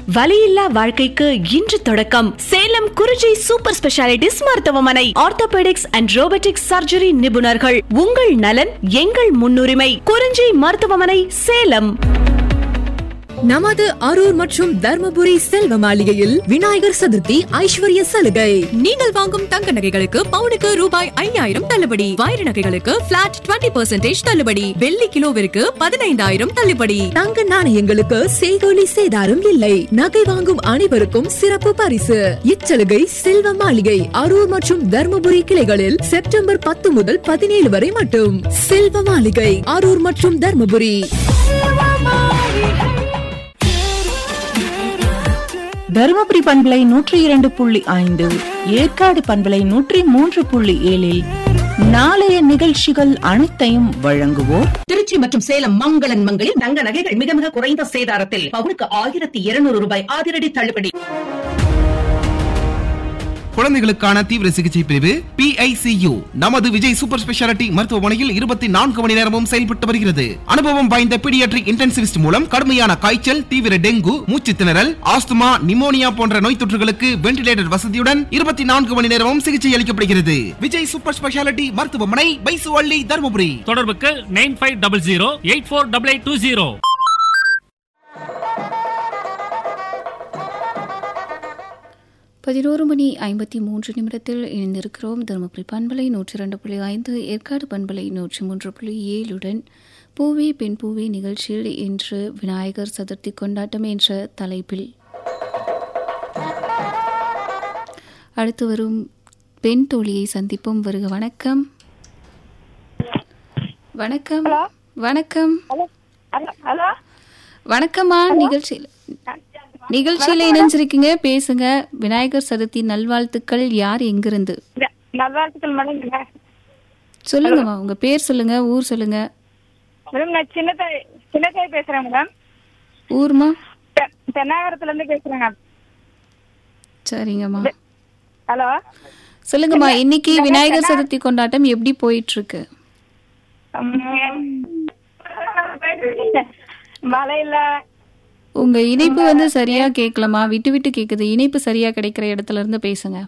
வலியில்லா வாழ்க்கைக்கு இன்று தொடக்கம் சேலம் குறிஞ்சி சூப்பர் ஸ்பெஷாலிட்டிஸ் மருத்துவமனை ஆர்த்தோபெடிக்ஸ் அண்ட் ரோபோட்டிக்ஸ் சர்ஜரி நிபுணர்கள் உங்கள் நலன் எங்கள் முன்னுரிமை குறிஞ்சி மருத்துவமனை சேலம் நமது அரூர் மற்றும் தர்மபுரி செல்வ மாளிகையில் விநாயகர் சதுர்த்தி ஐஸ்வர்ய சலுகை நீங்கள் வாங்கும் தங்க நகைகளுக்கு பவுனுக்கு ரூபாய் ஐயாயிரம் தள்ளுபடி வைர நகைகளுக்கு பிளாட் 20% தள்ளுபடி வெள்ளி கிலோவிற்கு பதினைந்தாயிரம் தள்ளுபடி தங்க நாணயங்களுக்கு செய்கோலி சேதாரம் இல்லை நகை வாங்கும் அனைவருக்கும் சிறப்பு பரிசு இச்சலுகை செல்வ மாளிகை அரூர் மற்றும் தர்மபுரி கிளைகளில் செப்டம்பர் பத்து முதல் பதினேழு வரை மட்டும் செல்வ மாளிகை அரூர் மற்றும் தர்மபுரி தருமபுரி பண்பலை நூற்றி இரண்டு புள்ளி ஐந்து ஏற்காடு பண்பலை நூற்றி மூன்று புள்ளி ஏழில் நாளைய நிகழ்ச்சிகள் அனைத்தையும் வழங்குவோர் திருச்சி மற்றும் சேலம் மங்களன் மங்களில் தங்க நகைகள் மிக மிக குறைந்த சேதாரத்தில் பவுனுக்கு ஆயிரத்தி இருநூறு ரூபாய் அதிரடி தள்ளுபடி குழந்தைகளுக்கான தீவிர சிகிச்சை பிரிவு PICU நமது விஜய் சூப்பர் ஸ்பெஷாலிட்டி மருத்துவமனையில் இருபத்தி நான்கு மணி நேரமும் செயல்பட்டு வருகிறது அனுபவம் வாய்ந்த பீடியாட்ரிக் இன்டென்சிவிஸ்ட் மூலம் கடுமையான காய்ச்சல் தீவிர டெங்கு மூச்சு திணறல் ஆஸ்துமா நிமோனியா போன்ற நோய் தொற்றுகளுக்கு வென்டிலேட்டர் வசதியுடன் இருபத்தி நான்கு மணி நேரமும் சிகிச்சை அளிக்கப்படுகிறது விஜய் சூப்பர் ஸ்பெஷாலிட்டி மருத்துவமனை பைசுவள்ளி தருமபுரி தொடர்புக்கு nine five double zero eight four double eight two zero பதினோரு மணி ஐம்பத்தி மூன்று நிமிடத்தில் இணைந்திருக்கிறோம் தருமபுரி பண்பலை நூற்றி இரண்டு புள்ளி ஐந்து ஏற்காடு பண்பலை நூற்றி மூன்று புள்ளி ஏழுடன் பூவே பெண் பூவே நிகழ்ச்சியில் இன்று விநாயகர் சதுர்த்தி கொண்டாட்டம் என்ற தலைப்பில் அடுத்து வரும் பெண் தோழியை சந்திப்போம் வருக வணக்கம் வணக்கம் வணக்கம் ஹலோ வணக்கம்மா நிகழ்ச்சியில் நிகழ்ச்சியில இணைஞ்சிருக்கீங்க பேசுங்க விநாயகர் சதுர்த்தி நல்வாழ்த்துக்கள் யார் எங்கிருந்து நல்வாழ்த்துக்கள் மேடம் சொல்லுங்கம்மா உங்க பேர் சொல்லுங்க ஊர் சொல்லுங்க மேடம் நான் சின்னத்தாய் சின்னத்தாய் பேசுறேன் மேடம் ஊர்மா தெ- தென்னாகரத்துல இருந்து பேசுறேங்க சரிங்கம்மா ஹலோ சொல்லுங்கம்மா இன்னைக்கு விநாயகர் சதுர்த்தி கொண்டாட்டம் எப்படி போயிட்டு இருக்கு மழையில உங்க இணைப்பு வந்து சரியா கேட்கலமா விட்டு விட்டு கேக்குது இணைப்பு சரியா கிடைக்கிற இடத்துல இருந்து பேசுங்க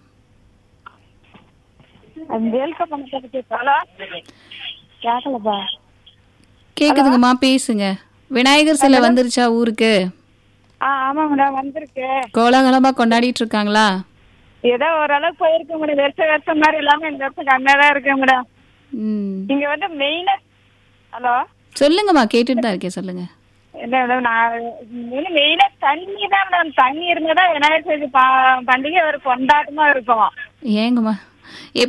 வேல்க பண்ண ஹலோ கேட்கலப்பா கேக்குதுங்கம்மா பேசுங்க விநாயகர் சிலை வந்துருச்சா ஊருக்கு ஆ ஆமா மேடம் வந்திருக்கு கோலாகலமா கொண்டாடிட்டு இருக்காங்களா ஏதோ ஓரளவுக்கு போயிருக்கு மேடம் வருஷம் வருஷம் மாதிரி இல்லாம இந்த வருஷம் கம்மியா தான் இருக்கு மேடம் ம் இங்க வந்து மெயினா ஹலோ சொல்லுங்கம்மா கேட்டுட்டு தான் இருக்கேன் சொல்லுங்க இல்ல மேடம் நான் வந்து மெயினா தண்ணி தான் மேடம் தண்ணி இருந்தா தான் விநாயகர் சதுர்த்தி பா- பண்டிகை ஒரு கொண்டாட்டமா இருக்கும் ஏங்கம்மா